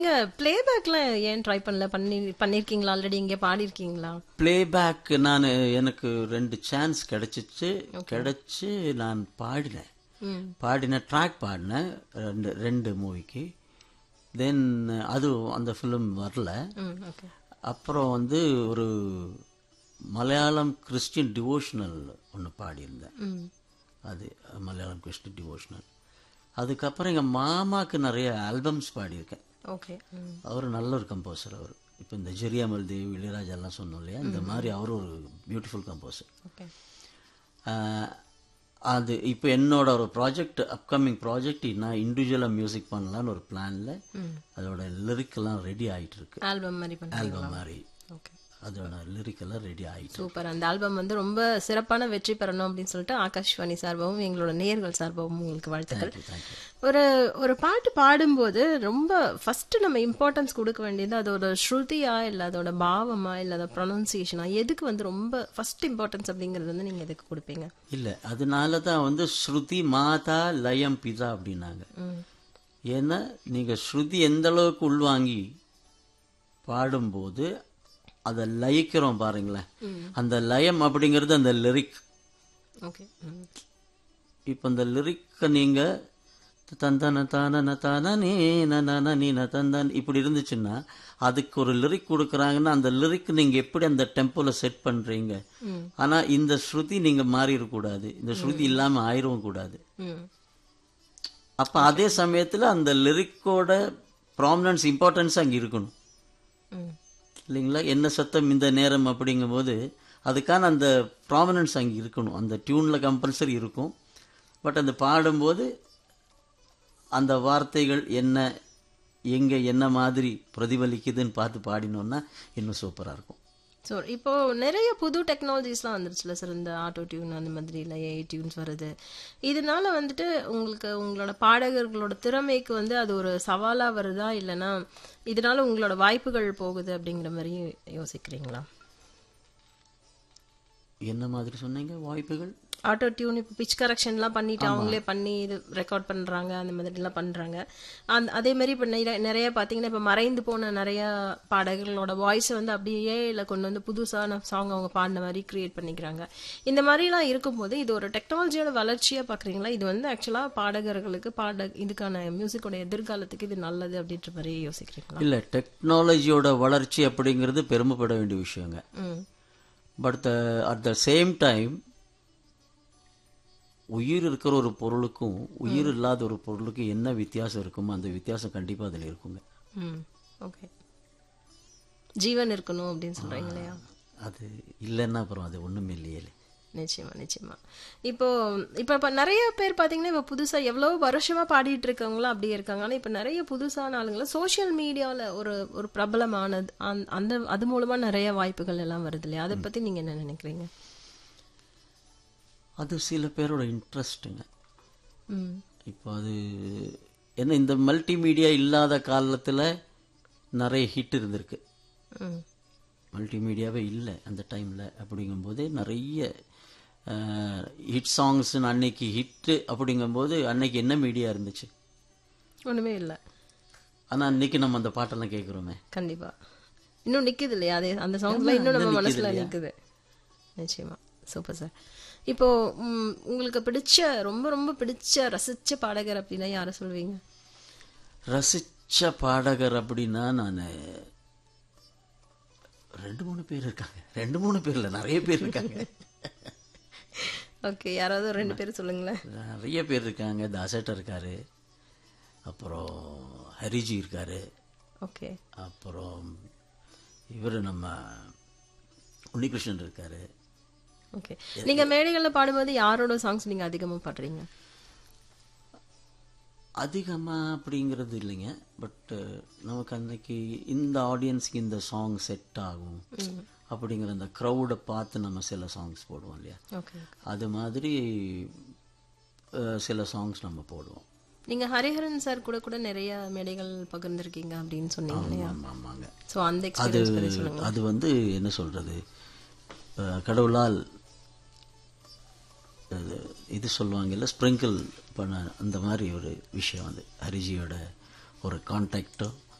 நீங்க பிளேபேக்லாம் ஏன் ட்ரை பண்ணல பண்ணி பண்ணிருக்கீங்களா ஆல்ரெடி இங்கே பாடியிருக்கீங்களா பிளேபேக் நான் எனக்கு ரெண்டு சான்ஸ் கிடைச்சிச்சு கிடைச்சு நான் பாடினேன் ம் பாடின ட்ராக் பாடினேன் ரெண்டு ரெண்டு மூவிக்கு தென் அது அந்த ஃபிலிம் வரல ம் ஓகே அப்புறம் வந்து ஒரு மலையாளம் கிறிஸ்டியன் டிவோஷனல் ஒன்று பாடியிருந்தேன் ம் அது மலையாளம் கிறிஸ்டியன் டிவோஷனல் அதுக்கப்புறம் எங்கள் மாமாவுக்கு நிறைய ஆல்பம்ஸ் பாடியிருக்கேன் ஓகே ம் அவர் நல்ல ஒரு கம்போசர் அவர் இப்போ இந்த ஜெரியாமல் தேவ் இளையராஜா எல்லாம் சொன்னோம் இல்லையா இந்த மாதிரி அவர் ஒரு பியூட்டிஃபுல் கம்போசர் ஓகே அது இப்போ என்னோட ஒரு ப்ராஜெக்ட் அப்கமிங் ப்ராஜெக்ட் நான் இண்டிவிஜுவலாக மியூசிக் பண்ணலான்னு ஒரு பிளானில் அதோட லிரிக்கெல்லாம் ரெடி ஆயிட்டு இருக்கு ஆல்பம் மாதிரி பண்ணுறீங்களா ஆல்பம் மாதிரி ஓகே அதோட லிரிக்கெல்லாம் ரெடி ஆயிட்டு சூப்பர் அந்த ஆல்பம் வந்து ரொம்ப சிறப்பான வெற்றி பெறணும் அப்படின்னு சொல்லிட்டு ஆகாஷ்வாணி சார்பாகவும் எங்களோட நேர்கள் சார்பாகவும் உங்களுக்கு வாழ்த்துக்கள் தேங்க்யூ ஒரு ஒரு பாட்டு பாடும்போது ரொம்ப ஃபர்ஸ்ட் நம்ம இம்பார்ட்டன்ஸ் கொடுக்க வேண்டியது அதோட ஸ்ருதியா இல்லை அதோட பாவமா இல்லை அதோட ப்ரொனன்சியேஷனா எதுக்கு வந்து ரொம்ப ஃபர்ஸ்ட் இம்பார்ட்டன்ஸ் அப்படிங்கிறது வந்து நீங்க எதுக்கு கொடுப்பீங்க இல்லை அதனால தான் வந்து ஸ்ருதி மாதா லயம் பிதா அப்படின்னாங்க ம் ஏன்னா நீங்கள் ஸ்ருதி எந்த அளவுக்கு உள்வாங்கி பாடும்போது அதை லயிக்கிறோம் பாருங்களேன் அந்த லயம் அப்படிங்கிறது அந்த லிரிக் ஓகே ம் இப்போ இந்த லிரிக்கை நீங்கள் தந்தன தானன தான நீ நன நீ தந்தன் இப்படி இருந்துச்சுன்னா அதுக்கு ஒரு லிரிக் கொடுக்குறாங்கன்னா அந்த லிரிக் நீங்கள் எப்படி அந்த டெம்போவில் செட் பண்ணுறீங்க ம் ஆனால் இந்த ஸ்ருதி நீங்கள் மாறிடக்கூடாது இந்த ஸ்ருதி இல்லாமல் ஆயிரவும் கூடாது ம் அப்போ அதே சமயத்தில் அந்த லிரிக்கோட ப்ராமினன்ஸ் இம்பார்ட்டன்ஸ் அங்கே இருக்கணும் ம் இல்லைங்களா என்ன சத்தம் இந்த நேரம் அப்படிங்கும்போது அதுக்கான அந்த ப்ராமினன்ஸ் அங்கே இருக்கணும் அந்த டியூனில் கம்பல்சரி இருக்கும் பட் அந்த பாடும்போது அந்த வார்த்தைகள் என்ன எங்கே என்ன மாதிரி பிரதிபலிக்குதுன்னு பார்த்து பாடினோன்னா இன்னும் சூப்பராக இருக்கும் ஸோ இப்போ நிறைய புது டெக்னாலஜிஸ்லாம் வந்துருச்சுல சார் இந்த ஆட்டோ டியூன் அந்த மாதிரி இல்லை ஏஐ டியூன்ஸ் வருது இதனால வந்துட்டு உங்களுக்கு உங்களோட பாடகர்களோட திறமைக்கு வந்து அது ஒரு சவாலாக வருதா இல்லைன்னா இதனால உங்களோட வாய்ப்புகள் போகுது அப்படிங்கிற மாதிரி யோசிக்கிறீங்களா என்ன மாதிரி சொன்னீங்க வாய்ப்புகள் ஆட்டோ டியூன் இப்போ பிச் கரெக்ஷன்லாம் பண்ணிட்டு அவங்களே பண்ணி இது ரெக்கார்ட் பண்ணுறாங்க அந்த மாதிரிலாம் பண்ணுறாங்க அந்த அதே மாதிரி இப்போ நிறைய நிறைய பார்த்தீங்கன்னா இப்போ மறைந்து போன நிறைய பாடகர்களோட வாய்ஸை வந்து அப்படியே இல்லை கொண்டு வந்து புதுசான சாங் அவங்க பாடின மாதிரி கிரியேட் பண்ணிக்கிறாங்க இந்த மாதிரிலாம் இருக்கும்போது இது ஒரு டெக்னாலஜியோட வளர்ச்சியாக பார்க்குறீங்களா இது வந்து ஆக்சுவலாக பாடகர்களுக்கு பாட இதுக்கான மியூசிக்கோட எதிர்காலத்துக்கு இது நல்லது அப்படின்ற மாதிரி யோசிக்கிறீங்களா இல்லை டெக்னாலஜியோட வளர்ச்சி அப்படிங்கிறது பெருமைப்பட வேண்டிய விஷயங்க ம் but the at the same time உயிர் இருக்கிற ஒரு பொருளுக்கும் உயிர் இல்லாத ஒரு பொருளுக்கும் என்ன வித்தியாசம் இருக்குமோ அந்த வித்தியாசம் கண்டிப்பாக அதில் இருக்குங்க ம் ஓகே ஜீவன் இருக்கணும் அப்படின்னு சொல்கிறீங்க இல்லையா அது இல்லைன்னா அப்புறம் அது ஒன்றுமே இல்லையே நிச்சயமா நிச்சயமா இப்போ இப்போ இப்போ நிறைய பேர் பார்த்தீங்கன்னா இப்போ புதுசாக எவ்வளோ வருஷமா பாடிட்டு இருக்கவங்களும் அப்படியே இருக்காங்க ஆனால் இப்போ நிறைய புதுசான ஆளுங்களை சோஷியல் மீடியாவில் ஒரு ஒரு பிரபலமானது அந்த அந்த அது மூலமா நிறைய வாய்ப்புகள் எல்லாம் வருது இல்லையா அதை பற்றி நீங்கள் என்ன நினைக்கிறீங்க அது சில பேரோட இன்ட்ரெஸ்ட்டுங்க ம் இப்போ அது ஏன்னா இந்த மல்டிமீடியா இல்லாத காலத்தில் நிறைய ஹிட் இருந்திருக்கு ம் மல்டிமீடியாவே இல்லை அந்த டைமில் அப்படிங்கும்போது நிறைய ஹிட் சாங்ஸ்னு அன்னைக்கு ஹிட்டு அப்படிங்கும்போது அன்னைக்கு என்ன மீடியா இருந்துச்சு ஒன்றுமே இல்லை ஆனால் அன்னைக்கு நம்ம அந்த பாட்டெல்லாம் கேட்குறோமே கண்டிப்பா இன்னும் நிக்குது இல்லையா அது அந்த சாங்ஸ்லாம் இன்னும் நம்ம இன்னும் மனசுல நிக்குது நிக்குது நிச்சயமா சூப்பர் சார் இப்போ ம், உங்களுக்கு பிடிச்ச ரொம்ப ரொம்ப பிடிச்ச ரசிச்ச பாடகர் அப்படின்னா யாரை சொல்வீங்க ரசிச்ச பாடகர் அப்படின்னா நான் ரெண்டு மூணு பேர் இருக்காங்க ரெண்டு மூணு பேர் இல்லை நிறைய பேர் இருக்காங்க ஓகே யாராவது ஒரு ரெண்டு பேரும் சொல்லுங்களேன் நிறைய பேர் இருக்காங்க தாசேட்டர் இருக்காரு அப்புறம் ஹரிஜி இருக்காரு ஓகே அப்புறம் இவர் நம்ம உன்னிகிருஷ்ணன் இருக்காரு ஓகே நீங்க மேடைகள்ல பாடும்போது யாரோட சாங்ஸ் நீங்க அதிகமா பாடுறீங்க அதிகமாக அப்படிங்கிறது இல்லைங்க பட் நமக்கு அன்னைக்கு இந்த ஆடியன்ஸ்க்கு இந்த சாங் செட் ஆகும் அப்படிங்கிற அந்த க்ரௌடை பார்த்து நம்ம சில சாங்ஸ் போடுவோம் இல்லையா ஓகே அது மாதிரி அஹ், சில சாங்ஸ் நம்ம போடுவோம் நீங்க ஹரிஹரன் சார் கூட கூட நிறைய மேடைகள் பகிர்ந்திருக்கீங்க அப்படின்னு சொன்னீங்க இல்லையா ஆமாம் ஆமாங்க ஸோ அந்த அது எக்ஸ்பீரியன்ஸ் பத்தி சொல்லுங்க அது வந்து என்ன சொல்றது அஹ், கடவுளால் அது இது சொல்லுவாங்கல்ல ஸ்ப்ரிங்கிள் பண்ண அந்த மாதிரி ஒரு விஷயம் அது ஹரிஜியோட ஒரு கான்டாக்டோ